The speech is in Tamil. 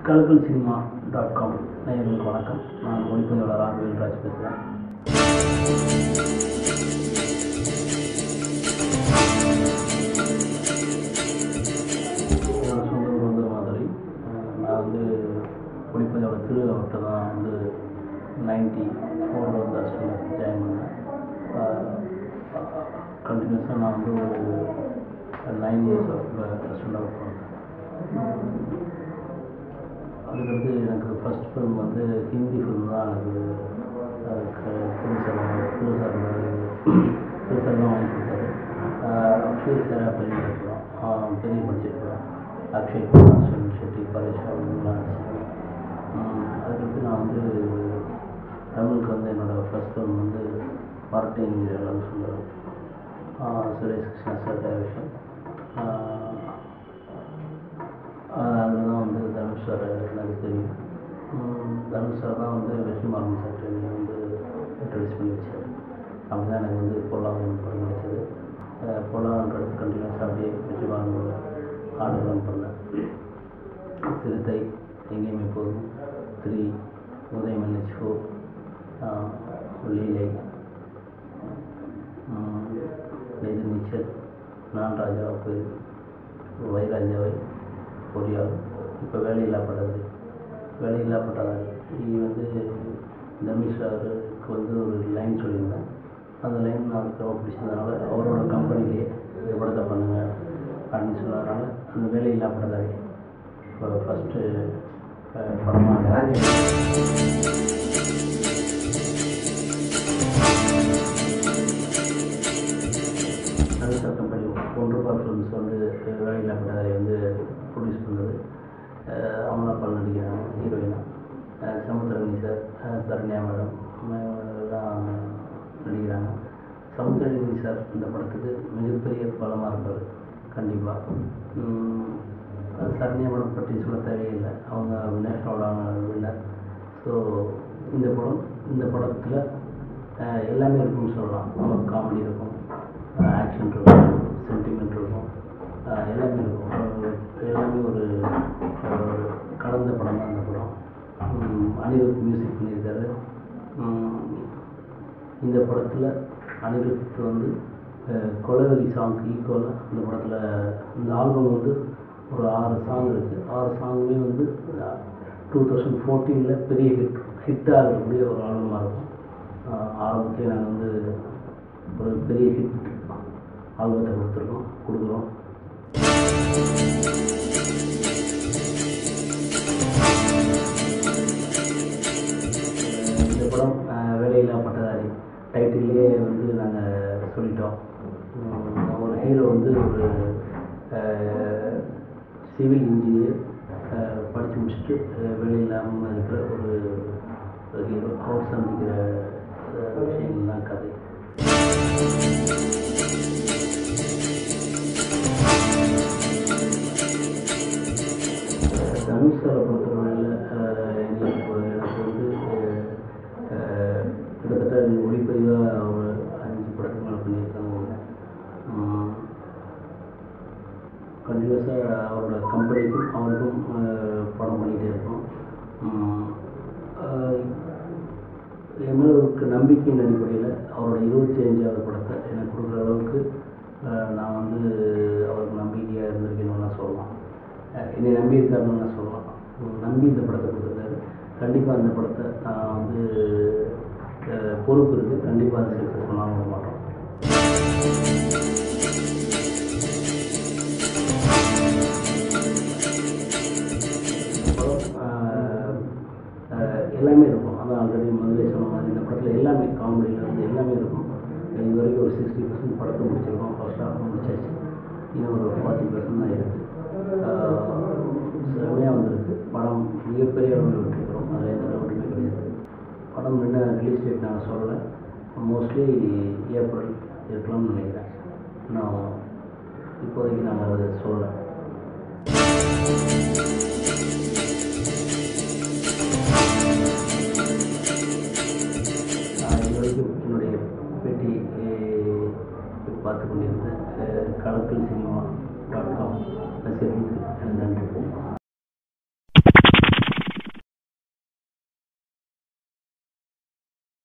கலக்கல் சினிமா டாட் காம் நேயர்களுக்கு வணக்கம் நான் ஒளிப்பதிவாளர் ஆர் வேல்ராஜ் பேசுகிறேன் என்னோட சொந்த ஊர் வந்து மதுரை அஹ் நான் வந்து ஒளிப்பதிவாளர் திருவிழாவிட்ட தான் வந்து நைன்டி ஃபோரில் வந்து அசிஸ்டன்ட் ஜாயின் பண்ணேன் கண்டினியூஸாக நான் வந்து ஒரு நைன் இயர்ஸ் ஆஃப் அசிஸ்டண்டாக ஒர்க் பண்ணேன் அதுக்கடுத்து எனக்கு ஃபஸ்ட் ஃபிலிம் வந்து ஹிந்தி ஃபிலிம் தான் எனக்கு புதுசாக புதுசாக புதுசாக தான் வாங்கி கொடுத்தாரு அக்ஷய் சாரா பெரிய படம் பெரிய பட்ஜெட் படம் அக்ஷய் குமார் சுனில் ஷெட்டி பரேஷ் அவங்களாம் நடிச்சாங்க அதுக்கடுத்து நான் வந்து தமிழுக்கு வந்து என்னோடய ஃபஸ்ட் ஃபிலிம் வந்து party engineer Sundaram Suresh Krishna sir direction அதில் தான் வந்து தனுஷ் சார் எனக்கு தெரியும் உம் தனுஷ் சார் தான் வந்து வெற்றிமாறன் சார் என்னை வந்து இன்ட்ரடியூஸ் பண்ணி வச்சார் அப்படி தான் எனக்கு வந்து பொல்லாதவன் படம் கிடைச்சது பொல்லாதவன் அடுத்து கண்டினியூஸ் அப்படியே வெற்றிமாறனோட ஆடுகளம் பண்ணேன் சிறுத்தை எங்கேயுமே போதும் த்ரீ உதயம் என்ஹெச் ஃபோர் லீலை எதிர் நீச்சல் நான் ராஜாவை போய் வைராஜாவை பொறியாள் இப்போ வேலையில்லா பட்டதாரி வேலையில்லா பட்டதாரி இது வந்து தனுஷ் சாருக்கு வந்து ஒரு லைன் சொல்லியிருந்தேன் அந்த லைன் நான் ரொம்ப பிடிச்சதுனால அவரோட கம்பெனிலேயே இந்த படத்தை பண்ணுங்க அப்படின்னு சொன்னதுனால அந்த வேலையில்லா பட்டதாரி இப்போ ஃபஸ்ட்டு படமாக நல்ல கம்பெனி ஒன்று ரூபாய் ஃபிலிம்ஸ் வந்து வேலையில்லா பட்டதாரி வந்து ப்ரொடியூஸ் பண்ணது அமலா பால் நடிக்கிறாங்க ஹீரோயினாக சமுத்திரனி சார் சரண்யா மேடம் எல்லாம் நடிக்கிறாங்க சமுத்திரனி சார் இந்த படத்துக்கு மிகப்பெரிய பலமாக இருப்பார் கண்டிப்பாக சரண்யா மேடம் பற்றி சொல்ல தேவையில்லை அவங்க நேஷனல் வின்னர் ஸோ இந்த படம் இந்த படத்தில் எல்லாமே இருக்கும்னு சொல்லலாம் நமக்கு காமெடி இருக்கும் ஆக்ஷன் இருக்கும் சென்டிமெண்ட் இருக்கும் எல்லாமே இருக்கும் எல்லாமே ஒரு ஒரு கலந்த படம் தான் இந்த படம் அனிருத் மியூசிக் பண்ணியிருக்காரு இந்த படத்தில் அனிருத் வந்து கொலவெளி சாங்க்கு ஈக்குவலாக இந்த படத்தில் இந்த ஆல்பம் வந்து ஒரு ஆறு சாங் இருக்குது ஆறு சாங்குமே வந்து டூ தௌசண்ட் ஃபோர்டீனில் பெரிய ஹிட் ஹிட் ஆகக்கூடிய ஒரு ஆல்பமாக இருக்கும் ஆரம்பத்துலேயே நாங்கள் வந்து ஒரு பெரிய ஹிட் ஆல்பத்தை கொடுத்துருக்கோம் கொடுக்குறோம் இந்த படம் வேலையில்லா பட்டதாரி டைட்டிலே வந்து நாங்கள் சொல்லிட்டோம் ஒரு ஹீரோ வந்து ஒரு சிவில் இன்ஜினியர் படித்து முடிச்சுட்டு வேலை இல்லாமல் இருக்கிற ஒரு ஹீரோ அவர் சந்திக்கிற விஷயங்கள் தான் கதை தனுஷ் சாரை பொறுத்தவரையில் எங்களுக்கு எனக்கு வந்து கிட்டத்தட்ட ஒளிப்பதிவாக ஒரு அஞ்சு படத்துக்கு மேலே பண்ணியிருக்காங்க கண்டினியூஸாக அவரோட கம்பெனிக்கும் அவருக்கும் படம் பண்ணிகிட்டே இருக்கோம் என் மேலே இருக்க நம்பிக்கையின் அடிப்படையில் அவரோட இருபத்தி அஞ்சாவது படத்தை எனக்கு கொடுக்குற அளவுக்கு நான் வந்து அவருக்கு நம்பிக்கையாக இருந்திருக்கேன்னு சொல்லலாம் என்னை நம்பி இருக்காருன்னு சொல்லலாம் நம்பி இந்த படத்தை கொடுத்துருக்காரு கண்டிப்பாக அந்த படத்தை நான் வந்து பொறுப்பு இருக்குது கண்டிப்பாக அது சக்ஸஸ் பண்ணாமல் விட மாட்டோம் எல்லாமே இருக்கும் அதான் ஆல்ரெடி முதல்ல சொன்ன மாதிரி இந்த படத்தில் எல்லாமே காமெடியிலேருந்து எல்லாமே இருக்கும் இது வரைக்கும் ஒரு சிக்ஸ்டி பர்சன்ட் படத்தை முடிச்சிருக்கோம் ஃபர்ஸ்ட் ஹாஃப் முடிச்சாச்சு இன்னும் ஒரு ஃபார்ட்டி பர்சன்ட் தான் இருக்குது செம்மையாக வந்திருக்கு படம் மிகப்பெரிய அளவில் விட்டுருக்கிறோம் அதில் எந்த டவுட்டுமே கிடையாது படம் என்ன ரிலீஸ் டேட் நான் சொல்லலை மோஸ்ட்லி ஏப்ரல் இருக்கலாம்னு நினைக்கிறேன் நான் இப்போதைக்கு நாங்கள் அதை சொல்லலை இது வரைக்கும் என்னுடைய பேட்டி பார்த்து கொண்டிருந்த கலக்கல் சினிமா